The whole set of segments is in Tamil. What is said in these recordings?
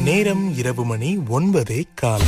நேரம் இரவு மணி ஒன்பதே கால்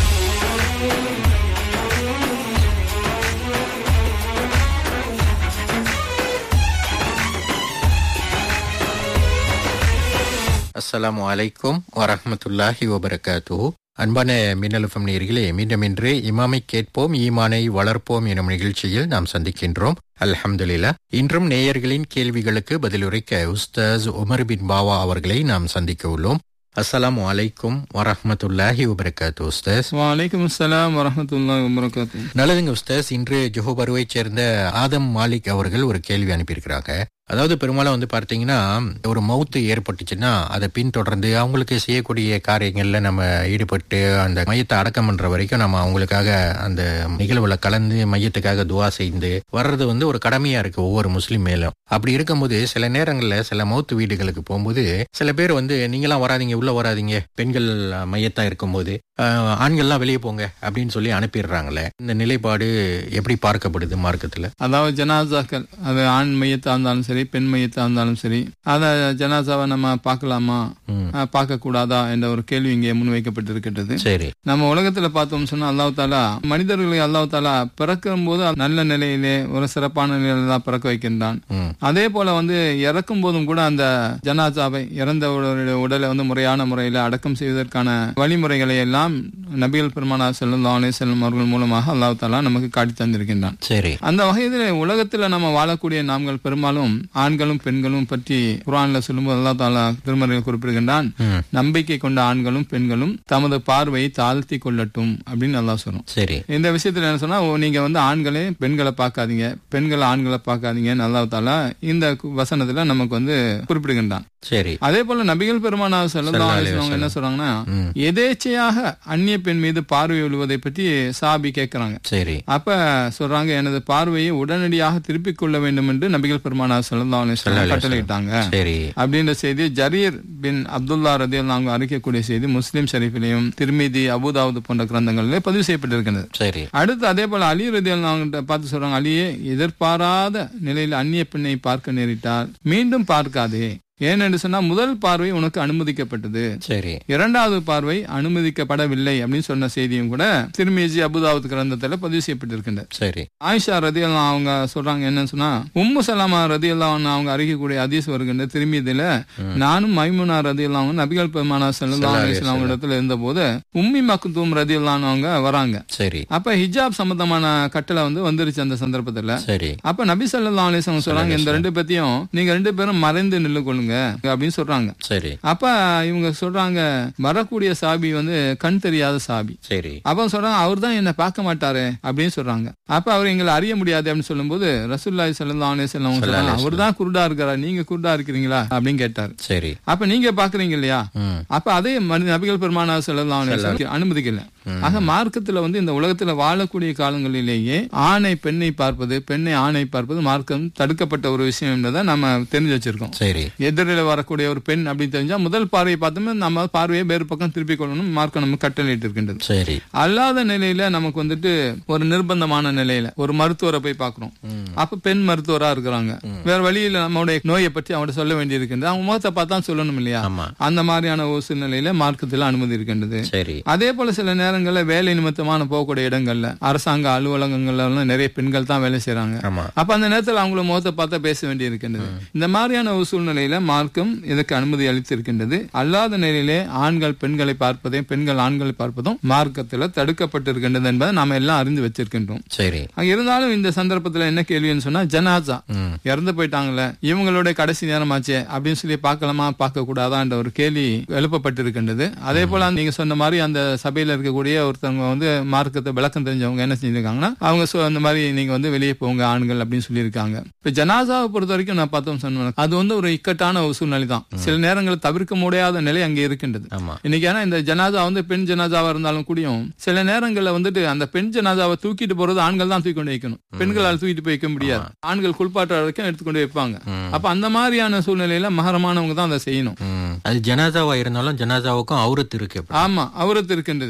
அஸ்ஸலாமு அலைக்கும் வரஹ்மத்துல்லாஹி வபரகாத்துஹு அன்பான மின்னலுஃபம் நேர்களே மீண்டும் இன்று இமாமை கேட்போம் ஈமானை வளர்ப்போம் எனும் நிகழ்ச்சியில் நாம் சந்திக்கின்றோம் அல்ஹம்துலில்லா இன்றும் நேயர்களின் கேள்விகளுக்கு பதிலுரைக்க உஸ்தாஸ் உமர் பின் பாவா அவர்களை நாம் சந்திக்க உள்ளோம் அஸ்ஸலாமு அலைக்கும் வரஹ்மத்துல்லாஹி வபரகாத்து உஸ்தாஸ் வலைக்கம் அஸ்ஸலாம் வரமத்துல்லாஹி வபரகாத்து நல்லதுங்க உஸ்தாஸ் இன்று ஜொஹோபருவைச் சேர்ந்த ஆதம் மாலிக் அவர்கள் ஒரு கேள்வி அனுப்பியிருக்கிறாங்க அதாவது பெரும்பாலும் வந்து பார்த்தீங்கன்னா ஒரு மவுத்து ஏற்பட்டுச்சுன்னா அதை பின்தொடர்ந்து அவங்களுக்கு செய்யக்கூடிய காரியங்கள்ல நம்ம ஈடுபட்டு அந்த மையத்தை அடக்கம் பண்ற வரைக்கும் நம்ம அவங்களுக்காக அந்த நிகழ்வுல கலந்து மையத்துக்காக துவா செய்து வர்றது வந்து ஒரு கடமையா இருக்கு ஒவ்வொரு முஸ்லீம் மேலும் அப்படி இருக்கும்போது சில நேரங்கள்ல சில மவுத்து வீடுகளுக்கு போகும்போது சில பேர் வந்து நீங்களாம் வராதீங்க உள்ள வராதீங்க பெண்கள் மையத்தா இருக்கும்போது ஆஹ், ஆண்கள்லாம் வெளியே போங்க அப்படின்னு சொல்லி அனுப்பிடுறாங்களே இந்த நிலைப்பாடு எப்படி பார்க்கப்படுது மார்க்கத்துல அதாவது ஜனாசாக்கள் அது ஆண் மையத்தா இருந்தாலும் சரி பெண் மையத்தா இருந்தாலும் சரி அத ஜனாசாவை நம்ம பார்க்கலாமா ம். அஹ், பார்க்க கூடாதா என்ற ஒரு கேள்வி இங்கே முன்வைக்கப்பட்டிருக்கிறது சரி நம்ம உலகத்துல பார்த்தோம் சொன்னா அல்லாஹ் தாலா மனிதர்களை அல்லாஹ் தாலா பிறக்கும் போது நல்ல நிலையிலே ஒரு சிறப்பான நிலையில தான் பிறக்க வைக்கின்றான் ம் அதே போல வந்து இறக்கும் போதும் கூட அந்த ஜனாசாவை இறந்தவருடைய உடலை வந்து முறையான முறையில் அடக்கம் செய்வதற்கான வழிமுறைகளை எல்லாம் நபிகள் பெருமானா செல்லும் அலே செல்லும் அவர்கள் மூலமாக அல்லாஹ் தாலா நமக்கு காட்டி தந்திருக்கின்றான் சரி அந்த வகையில் உலகத்துல நம்ம வாழக்கூடிய நாம்கள் பெரும்பாலும் ஆண்களும் பெண்களும் பற்றி குரான்ல சொல்லும்போது அல்லா தாலா திருமறையில் குறிப்பிடுகின்றான் ம் நம்பிக்கை கொண்ட ஆண்களும் பெண்களும் தமது பார்வையை தாழ்த்தி கொள்ளட்டும் அப்படின்னு நல்லா சொல்லும் சரி இந்த விஷயத்துல என்ன சொன்னா ஓ, நீங்க வந்து ஆண்களே பெண்களை பார்க்காதீங்க பெண்கள் ஆண்களை பார்க்காதீங்கன்னு அல்லாஹ் தாலா இந்த கு- வசனத்துல நமக்கு வந்து குறிப்பிடுகின்றான் சரி அதே போல நபிகள் பெருமானா ஸல்லல்லாஹு அலைஹி செல்லலாம் என்ன சொல்றாங்கன்னா ம் எதேச்சையாக அந்நிய பெண் மீது பார்வை விழுவதை பற்றி சாபி கேட்கறாங்க சரி அப்ப சொல்றாங்க எனது பார்வையை உடனடியாக திருப்பிக் கொள்ள வேண்டும் என்று நபிகள் பெருமானா செல்லலாம் ஸல்லல்லாஹு கட்டளையிட்டாங்க சரி அப்படின்ற செய்தி ஜரீர் பின் அப்துல்லா ரதியல் நாங்கள் அறிக்கக்கூடிய செய்தி முஸ்லிம் ஷரீஃபிலையும் திருமிதி அபுதாவுது போன்ற கிரந்தங்களிலே பதிவு செய்யப்பட்டிருக்கிறது சரி அடுத்து அதே போல அலி ரதியல் நாங்கிட்ட பார்த்து சொல்றாங்க அலியே எதிர்பாராத நிலையில் அந்நிய பெண்ணை பார்க்க நேரிட்டால் மீண்டும் பார்க்காதே ஏனென்று சொன்னா முதல் பார்வை உனக்கு அனுமதிக்கப்பட்டது சரி இரண்டாவது பார்வை அனுமதிக்கப்படவில்லை அப்படின்னு சொன்ன செய்தியும் கூட திருமிஜி அபுதாவுத் கிரந்தத்துல பதிவு செய்யப்பட்டிருக்கின்றது சரி ஆயிஷா ரதி அவங்க சொல்றாங்க என்னன்னு சொன்னா உம்மு சலாமா ரதி அவங்க அறிக்கக்கூடிய அதீஸ் வருகின்ற திரும்பியதுல நானும் மைமுனா ரதி அவங்க நபிகள் பெருமானா செல்லலாம் அவங்க இடத்துல இருந்த போது உம்மி மக்குத்தூம் ரதி அவங்க வராங்க சரி அப்ப ஹிஜாப் சம்பந்தமான கட்டளை வந்து வந்துருச்சு அந்த சந்தர்ப்பத்துல சரி அப்ப நபி ஸல்லல்லாஹு அலைஹி வஸல்லம் சொல்றாங்க இந்த ரெண்டு பத்தியும் நீங்க ரெண்டு பேரும் மறைந்து நில்லு கொள்ளுங்க அப்படின்னு சொல்றாங்க சரி அப்ப இவங்க சொல்றாங்க வரக்கூடிய சாபி வந்து கண் தெரியாத சாபி சரி அப்ப சொல்றாங்க அவர் தான் என்ன பார்க்க மாட்டாரு அப்படின்னு சொல்றாங்க அப்ப அவர் எங்களை அறிய முடியாது அப்படின்னு சொல்லும்போது ரசூல்லாய் ஸல்லல்லாஹு அலைஹி வஸல்லம் அவங்க சொல்றாங்க அவர் தான் குருடா இருக்காரா நீங்க குருடா இருக்கிறீங்களா அப்படின்னு கேட்டாரு சரி அப்ப நீங்க பாக்குறீங்க இல்லையா ம் அப்ப அதே மனி- நபிகள் பெருமானா ஸல்லல்லாஹு அலைஹி வஸல்லம் அனுமதிக்கல ஆக மார்க்கத்துல வந்து இந்த உலகத்துல வாழக்கூடிய காலங்களிலேயே ஆணை பெண்ணை பார்ப்பது பெண்ணை ஆணை பார்ப்பது மார்க்கம் தடுக்கப்பட்ட ஒரு விஷயம் என்பதை நம்ம தெரிஞ்சு வச்சிருக்கோம் சரி எதிரில் வரக்கூடிய ஒரு பெண் அப்படின்னு தெரிஞ்சா முதல் பார்வையை பார்த்தோம்னா நம்ம பார்வையை வேறு பக்கம் திருப்பிக் கொள்ளணும் மார்க்கம் நம்ம கட்டளையிட்டு இருக்கின்றது சரி அல்லாத நிலையில நமக்கு வந்துட்டு ஒரு நிர்பந்தமான நிலையில ஒரு மருத்துவரை போய் பார்க்கிறோம் அப்ப பெண் மருத்துவரா இருக்கிறாங்க வேற வழியில நம்மளுடைய நோயை பற்றி அவங்கள்ட்ட சொல்ல வேண்டி இருக்கின்றது அவங்க முகத்தை பார்த்தா சொல்லணும் இல்லையா ஆமா அந்த மாதிரியான ஒரு சூழ்நிலையில மார்க்கத்தில் அனுமதி இருக்கின்றது சரி அதே போல சில நேரங்கள்ல வேலை நிமித்தமான போகக்கூடிய இடங்கள்ல அரசாங்க அலுவலகங்கள்ல எல்லாம் நிறைய பெண்கள் தான் வேலை செய்றாங்க ஆமா அப்ப அந்த நேரத்துல அவங்கள முகத்தை பார்த்தா பேச வேண்டி இருக்கின்றது இந்த மாதிரியான ஒரு சூழ்நிலையில மார்க்கம் இதற்கு அனுமதி அளித்திருக்கின்றது அல்லாத நிலையிலே ஆண்கள் பெண்களை பார்ப்பதையும் பெண்கள் ஆண்களை பார்ப்பதும் மார்க்கத்துல தடுக்கப்பட்டிருக்கின்றது என்பதை நாம எல்லாம் அறிந்து வச்சிருக்கின்றோம் சரி அங்க இருந்தாலும் இந்த சந்தர்ப்பத்துல என்ன கேள்வின்னு சொன்னா ஜனாசா ம் இறந்து போயிட்டாங்கல்ல இவங்களோட கடைசி நேரமாச்சே அப்படின்னு சொல்லி பார்க்கலாமா பார்க்க கூடாதான்ற ஒரு கேள்வி எழுப்பப்பட்டிருக்கின்றது அதே போல நீங்க சொன்ன மாதிரி அந்த சபையில இருக்கக்கூடிய ஒருத்தவங்க வந்து மார்க்கத்தை விளக்கம் தெரிஞ்சவங்க என்ன செஞ்சிருக்காங்கன்னா அவங்க சொ- அந்த மாதிரி நீங்க வந்து வெளியே போங்க ஆண்கள் அப்படின்னு சொல்லியிருக்காங்க இப்ப ஜனாசாவை பொறுத்த வரைக்கும் நான் பார்த்தோம் சொன்னேன் அது வந்து ஒரு இக்கட்டான ஒரு சூழ்நிலை தான் சில நேரங்களில் தவிர்க்க முடியாத நிலை அங்கே இருக்கின்றது ஆமா இன்னைக்கு ஏன்னா இந்த ஜனாதா வந்து பெண் ஜனாதாவா இருந்தாலும் கூடியும் சில நேரங்கள்ல வந்துட்டு அந்த பெண் ஜனாதாவை தூக்கிட்டு போறது ஆண்கள் தான் தூக்கி கொண்டு வைக்கணும் பெண்களால் தூக்கிட்டு போய் வைக்க முடியாது ஆண்கள் குளிப்பாட்டுற வரைக்கும் எடுத்துக்கொண்டு வைப்பாங்க அப்ப அந்த மாதிரியான சூழ்நிலையில மகரமானவங்க தான் அதை செய்யணும் ம் அது ஜனாதாவா இருந்தாலும் ஜனாதாவுக்கும் அவுரத்து இருக்கு அப்ப. ஆமா அவரத்து இருக்கின்றது இப்ப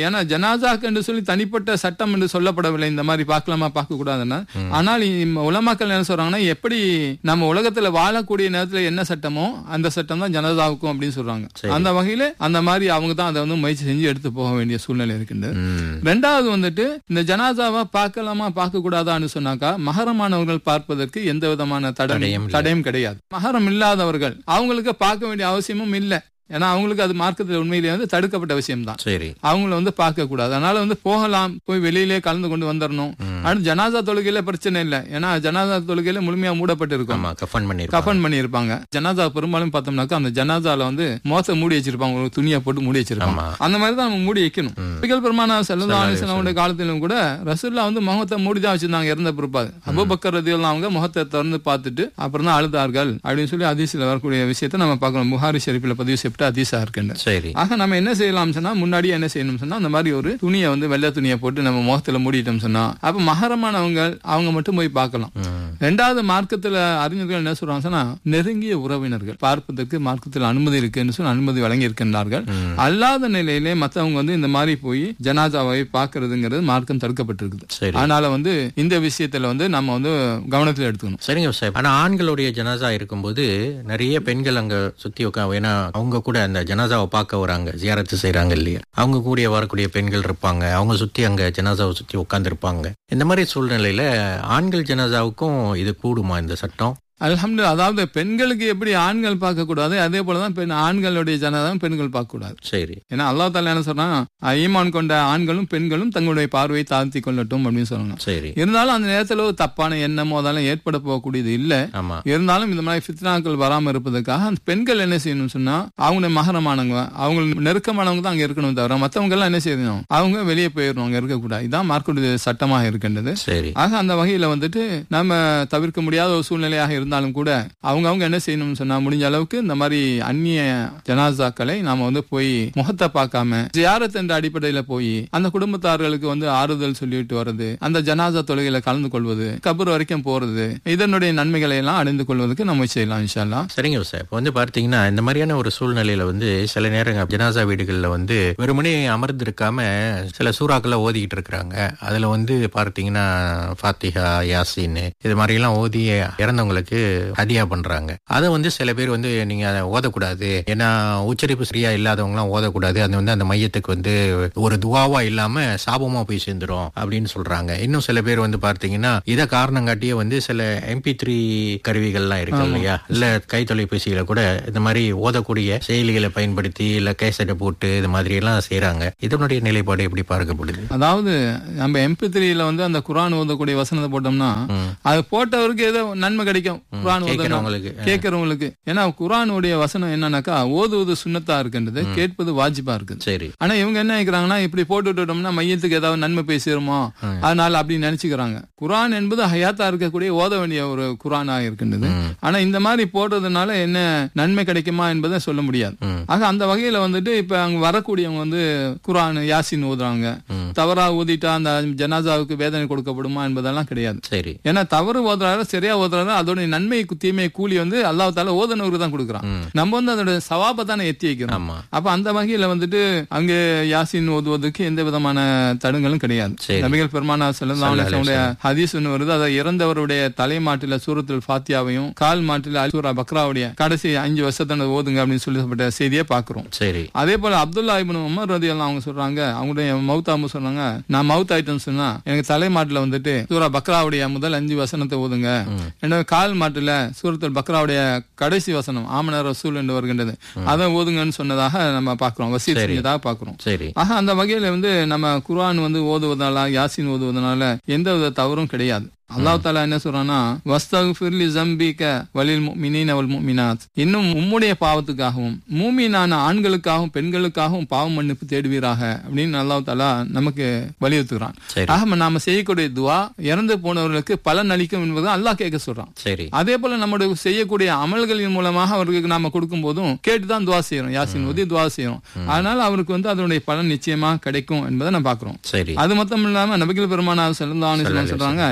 ஏன்னா ஜனாசாக்கு என்று சொல்லி தனிப்பட்ட சட்டம் என்று சொல்லப்படவில்லை இந்த மாதிரி பார்க்கலாமா பார்க்க கூடாதுன்னா ஆனால் இம் உலமாக்கள் என்ன சொல்றாங்கன்னா எப்படி நம்ம உலகத்துல வாழக்கூடிய நேரத்துல என்ன சட்டமோ அந்த சட்டம் தான் ஜனாதாவுக்கும் அப்படின்னு சொல்றாங்க அந்த வகையில அந்த மாதிரி அவங்க தான் அதை வந்து முயற்சி செஞ்சு எடுத்து போக வேண்டிய சூழ்நிலை இருக்கின்றது ம். ரெண்டாவது வந்துட்டு இந்த ஜனாதாவை பார்க்கலாமா பார்க்க கூடாதான்னு சொன்னாக்கா மகரமானவர்கள் பார்ப்பதற்கு எந்த விதமான தடயம் தடையும் இல்லை. தடையும் கிடையாது மகரம் இல்லாதவர்கள் அவங்களுக்கு பார்க்க வேண்டிய அவசியமும் இல்லை ஏன்னா அவங்களுக்கு அது மார்க்கத்தில் உண்மையிலேயே வந்து தடுக்கப்பட்ட விஷயம் தான் சரி அவங்கள வந்து பார்க்க கூடாது அதனால வந்து போகலாம் போய் வெளியிலே கலந்து கொண்டு வந்துடணும் அடுத்து ஜனாதா தொழுகையில பிரச்சனை இல்லை ஏன்னா ஜனாதா தொழுகையில முழுமையா மூடப்பட்டு இருக்கும் ஆமா கஃபன் பண்ணிருக்காங்க கஃபன் பண்ணியிருப்பாங்க ஜனாதா பெரும்பாலும் பார்த்தோம்னாக்கா அந்த ஜனாதால வந்து மோச மூடி வச்சிருப்பாங்க ஒரு துணியை போட்டு மூடி வச்சிருப்பாங்க ஆமா. அந்த மாதிரி தான் நம்ம மூடி வைக்கணும் பிகல் பெருமானா செல்லதா அலிசனோட காலத்திலும் கூட ரசூல்லா வந்து முகத்தை மூடி தான் வச்சிருந்தாங்க இறந்த பிற்பாடு அபுபக்கர் ரதியெல்லாம் அவங்க முகத்தை திறந்து பார்த்துட்டு அப்புறம் தான் அழுதார்கள் அப்படின்னு சொல்லி அதிசயில் வரக்கூடிய விஷயத்தை நம்ம பார்க்கணும் புகாரி ஷெரீஃபில் பதிவு செய்யப்பட்ட அதிசா இருக்குன்னு சரி ஆக நம்ம என்ன செய்யலாம் சொன்னா முன்னாடியே என்ன செய்யணும் சொன்னா அந்த மாதிரி ஒரு துணியை வந்து வெள்ளை துணியை போட்டு நம்ம முகத்துல மூடிட்டோம் சொன்னா அப்ப மகரமானவங்க அவங்க மட்டும் போய் பார்க்கலாம் ம். ரெண்டாவது மார்க்கத்துல அறிஞர்கள் என்ன சொல்றாங்க சொன்னா நெருங்கிய உறவினர்கள் பார்ப்பதற்கு மார்க்கத்தில் அனுமதி இருக்குன்னு சொல்லி அனுமதி வழங்கி இருக்கின்றார்கள் அல்லாத நிலையிலே மத்தவங்க வந்து இந்த மாதிரி போய் ஜனாதாவை பார்க்கறதுங்கிறது மார்க்கம் தடுக்கப்பட்டிருக்குது சரி அதனால வந்து இந்த விஷயத்துல வந்து நம்ம வந்து கவனத்தில் எடுத்துக்கணும் சரிங்க சார் ஆனா ஆண்களுடைய ஜனாசா இருக்கும்போது நிறைய பெண்கள் அங்க சுத்தி உட்கா ஏன்னா அவங்க கூட அந்த ஜனாசாவை பார்க்க வராங்க ஜியாரத்து செய்றாங்க இல்லையா அவங்க கூட வரக்கூடிய பெண்கள் இருப்பாங்க அவங்க சுத்தி அங்க ஜனாசாவை சுத்தி உட்கார்ந்து இருப்பாங்க இந்த மாதிரி சூழ்நிலையில ஆண்கள் ஜனாசாவுக்கும் இது கூடுமா இந்த சட்டம் அல்ஹம்து அதாவது பெண்களுக்கு எப்படி ஆண்கள் பார்க்க கூடாது அதே போலதான் பெண் ஆண்களுடைய ஜனாதான் பெண்கள் பார்க்க கூடாது சரி ஏன்னா அல்லாஹ் தாலா என்ன சொன்னா ஈமான் கொண்ட ஆண்களும் பெண்களும் தங்களுடைய பார்வையை தாழ்த்தி கொள்ளட்டும் அப்படின்னு சொல்லணும் சரி இருந்தாலும் அந்த நேரத்துல ஒரு தப்பான எண்ணமோ அதெல்லாம் ஏற்பட போகக்கூடியது இல்ல ஆமா இருந்தாலும் இந்த மாதிரி ஃபித்னாக்கள் வராம இருப்பதற்காக அந்த பெண்கள் என்ன செய்யணும் சொன்னா அவங்க மகரமானவங்க அவங்க நெருக்கமானவங்க தான் அங்க இருக்கணும் தவிர மத்தவங்க எல்லாம் என்ன செய்யணும் அவங்க வெளியே போயிடணும் அங்க இருக்கக்கூடாது இதான் மார்க்குடைய சட்டமாக இருக்கின்றது சரி ஆக அந்த வகையில வந்துட்டு நம்ம தவிர்க்க முடியாத ஒரு சூழ்நிலையாக இருந்தாலும் கூட அவங்க அவங்க என்ன செய்யணும்னு சொன்னா முடிஞ்ச அளவுக்கு இந்த மாதிரி அந்நிய ஜனாசாக்களை நாம வந்து போய் முகத்தை பார்க்காம ஜியாரத் என்ற அடிப்படையில போய் அந்த குடும்பத்தார்களுக்கு வந்து ஆறுதல் சொல்லிட்டு வர்றது அந்த ஜனாசா தொழுகையில கலந்து கொள்வது கபர் வரைக்கும் போறது இதனுடைய நன்மைகளை எல்லாம் அடைந்து கொள்வதற்கு நம்ம செய்யலாம் இன்ஷால்லா சரிங்க சார் இப்போ வந்து பார்த்தீங்கன்னா இந்த மாதிரியான ஒரு சூழ்நிலையில வந்து சில நேரங்க ஜனாசா வீடுகளில் வந்து வெறுமனே அமர்ந்து இருக்காம சில சூறாக்களை ஓதிக்கிட்டு இருக்கிறாங்க அதில் வந்து பார்த்தீங்கன்னா ஃபாத்திஹா யாசின் இது மாதிரிலாம் ஓதி இறந்தவங்களுக்கு ஹதியா பண்றாங்க அதை வந்து சில பேர் வந்து நீங்க அதை ஓதக்கூடாது ஏன்னா உச்சரிப்பு சரியா இல்லாதவங்கலாம் ஓதக்கூடாது அது வந்து அந்த மையத்துக்கு வந்து ஒரு துவாவா இல்லாம சாபமா போய் சேர்ந்துரும் அப்படின்னு சொல்றாங்க இன்னும் சில பேர் வந்து பார்த்தீங்கன்னா இதை காரணம் காட்டியே வந்து சில எம்பி த்ரீ கருவிகள்லாம் இருக்கு இல்லையா இல்ல கை தொலைபேசியில கூட இந்த மாதிரி ஓதக்கூடிய செயலிகளை பயன்படுத்தி இல்ல கேசட்டை போட்டு இது மாதிரி எல்லாம் செய்யறாங்க இதனுடைய நிலைப்பாடு எப்படி பார்க்கப்படுது அதாவது நம்ம எம்பி த்ரீல வந்து அந்த குரான் ஓதக்கூடிய வசனத்தை போட்டோம்னா ம். அது போட்டவருக்கு ஏதோ நன்மை கிடைக்கும் குரான் ஓதனா கேட்கிறவங்களுக்கு கேட்கறவங்களுக்கு ஏன்னா குரானுடைய வசனம் என்னன்னாக்கா ஓதுவது சுண்ணத்தா இருக்கின்றது கேட்பது வாஜிபா இருக்குது சரி ஆனா இவங்க என்ன நினைக்கிறாங்கன்னா இப்படி போட்டு விட்டுட்டோம்னா மையத்துக்கு ஏதாவது நன்மை போய் சேருமோ அதனால அப்படி நினைச்சுக்கிறாங்க குரான் என்பது ஹயாத்தா இருக்கக்கூடிய ஓத வேண்டிய ஒரு குரானா இருக்கின்றது ம். ஆனா இந்த மாதிரி போடுறதுனால என்ன நன்மை கிடைக்குமா என்பதை சொல்ல முடியாது ம். ஆக அந்த வகையில வந்துட்டு இப்ப அங்க வரக்கூடியவங்க வந்து குரான் யாசின் ஓதுறாங்க ம். தவறா ஊதிட்டா அந்த ஜனாசாவுக்கு வேதனை கொடுக்கப்படுமா என்பதெல்லாம் கிடையாது சரி ஏன்னா தவறு ஓதுறாரு சரியா ஓதுறாரு அதோட நன்மை தீமை கூலி வந்து அல்லாஹ் தால ஓதனவருக்கு தான் கொடுக்குறான் ம். நம்ம வந்து அதோட சவாபை தானே எத்தி வைக்கிறோம் ஆமா அப்ப அந்த வகையில வந்துட்டு அங்க யாசின் ஓதுவதற்கு எந்த விதமான தடுங்களும் கிடையாது சரி. நபிகள் பெருமானா ஸல்லல்லாஹு அலைஹி செல்லதாவுடைய ஹதீஸ் ஒன்று வருது அதை இறந்தவருடைய தலைமாட்டில சூரத்துல் ஃபாத்தியாவையும் கால் மாட்டில அல் சூரா பக்ராவுடைய கடைசி அஞ்சு வருஷத்தோட ஓதுங்க அப்படின்னு சொல்லப்பட்ட செய்தியை பாக்குறோம் சரி அதே போல அப்துல்லா இப்னு உமர் ரதி அவங்க சொல்றாங்க அவங்களுடைய மவுத்தாம சொல்றாங்க நான் மவுத் ஆயிட்டேன்னு சொன்னா எனக்கு தலைமாட்டுல வந்துட்டு சூரா பக்ராவுடைய முதல் அஞ்சு வசனத்தை ஓதுங்க என்னோட கால் மாட்டுல சூரத்துல் பக்ராவுடைய கடைசி வசனம் ஆமன ரசூல் என்று வருகின்றது அதை ஓதுங்கன்னு சொன்னதாக நம்ம பாக்குறோம் வசீர் செஞ்சதாக பாக்குறோம் சரி ஆக அந்த வகையில வந்து நம்ம குர்ஆன் வந்து ஓதுவதால யாசின் ஓதுவதனால எந்த வித தவறும் கிடையாது அல்லாஹ் தாலா என்ன சொல்றான்னா வஸ்தகுஃபிர்லி ஜம்பிக வலில் முஃமினீன வல் முஃமினாத் இன்னும் உம்முடைய பாவத்துக்காகவும் மூமினான ஆண்களுக்காகவும் பெண்களுக்காகவும் பாவ மன்னிப்பு தேடுவீராக அப்படின்னு அல்லாஹ் தாலா நமக்கு வலியுறுத்துகிறான் சரி ஆக நாம செய்யக்கூடிய துவா இறந்து போனவர்களுக்கு பலன் அளிக்கும் என்பதை அல்லாஹ் கேட்க சொல்றான் சரி அதே போல நம்முடைய செய்யக்கூடிய அமல்களின் மூலமாக அவருக்கு நாம கொடுக்கும் போதும் கேட்டுதான் துவா செய்யறோம் யாசின் ஓதி துவா செய்யறோம் அதனால அவருக்கு வந்து அதனுடைய பலன் நிச்சயமா கிடைக்கும் என்பதை நம்ம பாக்குறோம் சரி அது மட்டும் இல்லாம நபிகள் பெருமானா செல்லந்தான்னு சொல்றாங்க இக்ரா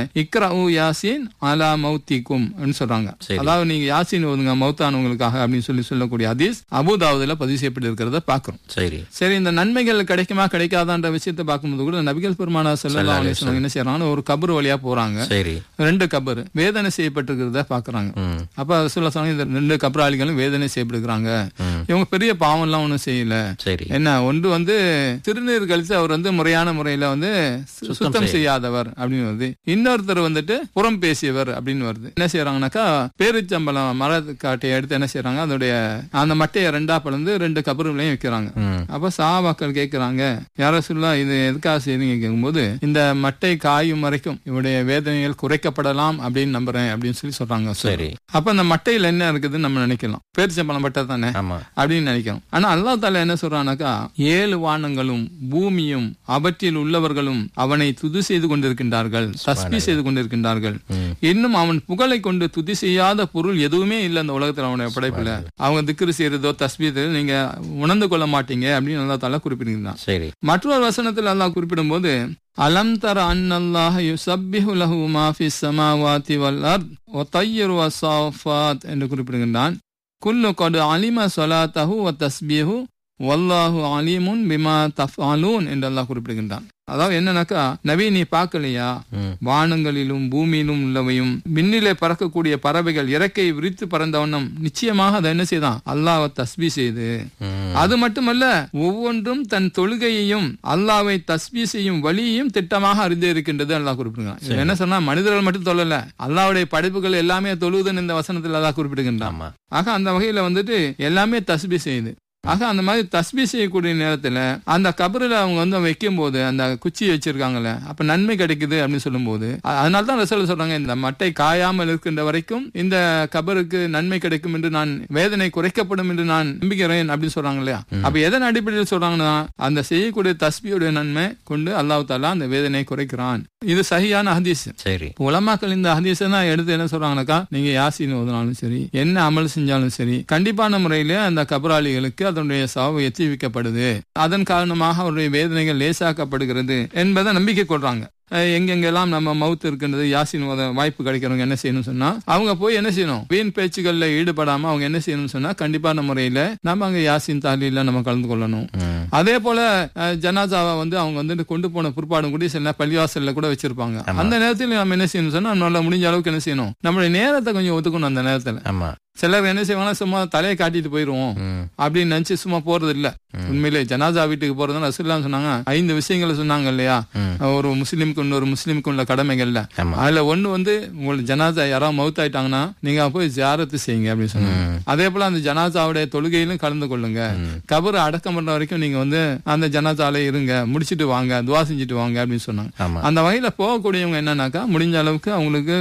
இக்ரஉ யாசின் அலா மௌத்திக்கும் அப்படின்னு சொல்றாங்க சரி. அதாவது நீங்க யாசின் ஓதுங்க மௌத்தானவங்களுக்காக அப்படின்னு சொல்லி சொல்லக்கூடிய ஹதீஸ் அபுதாவுதுல பதிவு செய்யப்பட்டு இருக்கிறத பாக்குறோம் சரி சரி இந்த நன்மைகள் கிடைக்குமா கிடைக்காதான்ற விஷயத்தை பார்க்கும்போது கூட நபிகள் பெருமானா செல்லலாம் என்ன செய்யறாங்க ஒரு கபர் வழியா போறாங்க சரி ரெண்டு கபர் வேதனை செய்யப்பட்டிருக்கிறத பாக்குறாங்க ம் அப்ப சொல்ல சொன்னாங்க இந்த ரெண்டு கபராளிகளும் வேதனை செய்யப்படுகிறாங்க ம். இவங்க பெரிய பாவம் எல்லாம் ஒண்ணும் செய்யல சரி என்ன ஒன்று வந்து திருநீர் கழித்து அவர் வந்து முறையான முறையில வந்து சு- சுத்தம் செய்யாதவர் அப்படின்னு வருது இன்னொருத்தர் வந்துட்டு புறம் பேசியவர் அப்படின்னு வருது என்ன செய்யறாங்கனாக்கா பேரிச்சம்பளம் மரக்காட்டையை எடுத்து என்ன செய்யறாங்க அதோடைய அந்த மட்டையை ரெண்டா பிளந்து ரெண்டு கபறுகளையும் வைக்கிறாங்க ம் அப்ப சாபாக்கள் கேட்கிறாங்க யார சொல்லா இது எதுக்காக செய்றீங்க கேட்கும்போது இந்த மட்டை காயும் வரைக்கும் இவருடைய வேதனைகள் குறைக்கப்படலாம் அப்படின்னு நம்புறேன் அப்படின்னு சொல்லி சொல்றாங்க சரி அப்ப அந்த மட்டையில என்ன இருக்குதுன்னு நம்ம நினைக்கலாம் பேரிச்சம்பளம் மட்டை தானே ஆமா அப்படின்னு நினைக்கிறோம் ஆனா அல்லாஹ் தாலா என்ன சொல்றானாக்கா ஏழு வானங்களும் பூமியும் அவற்றில் உள்ளவர்களும் அவனை துதி செய்து கொண்டிருக்கின்றார்கள் தஸ்பி செய்து கொண்டிருக்கின்றார்கள் ம். இன்னும் அவன் புகழை கொண்டு துதி செய்யாத பொருள் எதுவுமே இல்லை அந்த உலகத்துல அவனுடைய படைப்புல அவங்க திக்ரு செய்யறதோ தஸ்பி செய்யறதோ நீங்க உணர்ந்து கொள்ள மாட்டீங்க அப்படின்னு அல்லா தாலா குறிப்பிடுகிறான் சரி மற்றொரு வசனத்தில் அல்லாஹ் குறிப்பிடும்போது அலம் தர அன்னல்லாஹ் யுசப்பிஹு லஹு மா ஃபிஸ் ஸமாவாதி வல் அர்த் வ தய்யிரு வஸ்ஸாஃபாத் என்று குறிப்பிடுகின்றான் குல்லு கடு அலிம ஸலாத்தஹு வ தஸ்பீஹு வல்லாஹு அலீமுன் பிமா தஃஅலூன் என்று அல்லாஹ் குறிப்பிடுகின்றான் அதாவது என்னன்னாக்கா நபி நீ பார்க்கலையா ம் வானங்களிலும் பூமியிலும் உள்ளவையும் விண்ணிலே பறக்கக்கூடிய பறவைகள் இறக்கை விரித்து பறந்த வண்ணம் நிச்சயமாக அதை என்ன செய்தான் அல்லாஹ் தஸ்பி செய்து ம் அது மட்டுமல்ல ஒவ்வொன்றும் தன் தொழுகையையும் அல்லாவை தஸ்பீ செய்யும் வழியையும் திட்டமாக அறிந்தே இருக்கின்றது அல்லாஹ் குறிப்பிடுகிறான் இது என்ன சொன்னா மனிதர்கள் மட்டும் தொழல அல்லாவுடைய படைப்புகள் எல்லாமே தொழுதுன்னு இந்த வசனத்தில் அல்லாஹ் குறிப்பிடுகின்றான் ஆமா ஆக அந்த வகையில வந்துட்டு எல்லாமே தஸ்பி செய்யுது ஆக அந்த மாதிரி தஸ்பி செய்யக்கூடிய நேரத்துல அந்த கபரில் அவங்க வந்து வைக்கும் போது அந்த குச்சி வச்சிருக்காங்கல்ல அப்ப நன்மை கிடைக்குது அப்படின்னு சொல்லும்போது அ- அதனால தான் ரசூல் சொல்றாங்க இந்த மட்டை காயாமல் இருக்கின்ற வரைக்கும் இந்த கபருக்கு நன்மை கிடைக்கும் என்று நான் வேதனை குறைக்கப்படும் என்று நான் நம்புகிறேன் அப்படின்னு சொல்றாங்க இல்லையா அப்ப எதன் அடிப்படையில் சொல்றாங்கன்னா அந்த செய்யக்கூடிய தஸ்பியுடைய நன்மை கொண்டு அல்லாஹ் தாலா அந்த வேதனை குறைக்கிறான் இது சகியான ஹதீஸ் சரி உலமாக்கள் இந்த ஹதீஸை தான் எடுத்து என்ன சொல்றாங்கனாக்கா நீங்க யாசின் ஓதுனாலும் சரி என்ன அமல் செஞ்சாலும் சரி கண்டிப்பான முறையில அந்த கபராளிகளுக்கு அதனுடைய சாவு எச்சரிக்கப்படுது அதன் காரணமாக அவருடைய வேதனைகள் லேசாக்கப்படுகிறது என்பதை நம்பிக்கை கொள்றாங்க அஹ் எங்கெங்கெல்லாம் நம்ம மவுத் இருக்கின்றது யாசின் ஓத வாய்ப்பு கிடைக்கிறவங்க என்ன செய்யணும் சொன்னா அவங்க போய் என்ன செய்யணும் வீண் பேச்சுகள்ல ஈடுபடாம அவங்க என்ன செய்யணும் சொன்னா கண்டிப்பான முறையில நம்ம அங்க யாசின் தாலியில நம்ம கலந்து கொள்ளணும் ம் அதே போல அஹ், ஜனாசாவை வந்து அவங்க வந்து கொண்டு போன பிற்பாடும் கூட சில நேரம் பள்ளிவாசல்ல கூட வச்சிருப்பாங்க அந்த நேரத்தில் நம்ம என்ன செய்யணும் சொன்னா நம்மளால முடிஞ்ச அளவுக்கு என்ன செய்யணும் நம்மளுடைய நேரத்தை கொஞ்சம் ஒத்துக்கணும் அந்த நேரத்துல ஆமா சிலர் என்ன செய்வாங்கன்னா சும்மா தலையை காட்டிட்டு போயிருவோம் ம் அப்படின்னு நினைச்சு சும்மா போறது இல்ல உண்மையிலே ஜனாசா வீட்டுக்கு போறது ரசூல்லாம் சொன்னாங்க ஐந்து விஷயங்களை சொன்னாங்க இல்லையா ம். ஒரு முஸ்லீமுக்கு இன்னொரு முஸ்லீமுக்கு உள்ள கடமைகள்ல ஆமா அதுல ஒண்ணு வந்து உங்களுக்கு ஜனாசா யாராவது மவுத் ஆயிட்டாங்கன்னா நீங்க போய் ஜியாரத்து செய்யுங்க அப்படின்னு சொன்னாங்க ம். அதே போல அந்த ஜனாசாவுடைய தொழுகையிலும் கலந்து கொள்ளுங்க ம். கபர் அடக்கம் பண்ற வரைக்கும் நீங்க வந்து அந்த ஜனாசால இருங்க முடிச்சிட்டு வாங்க துவா செஞ்சுட்டு வாங்க அப்படின்னு சொன்னாங்க ஆமா அந்த வகையில போகக்கூடியவங்க என்னன்னாக்கா முடிஞ்ச அளவுக்கு அவங்களுக்கு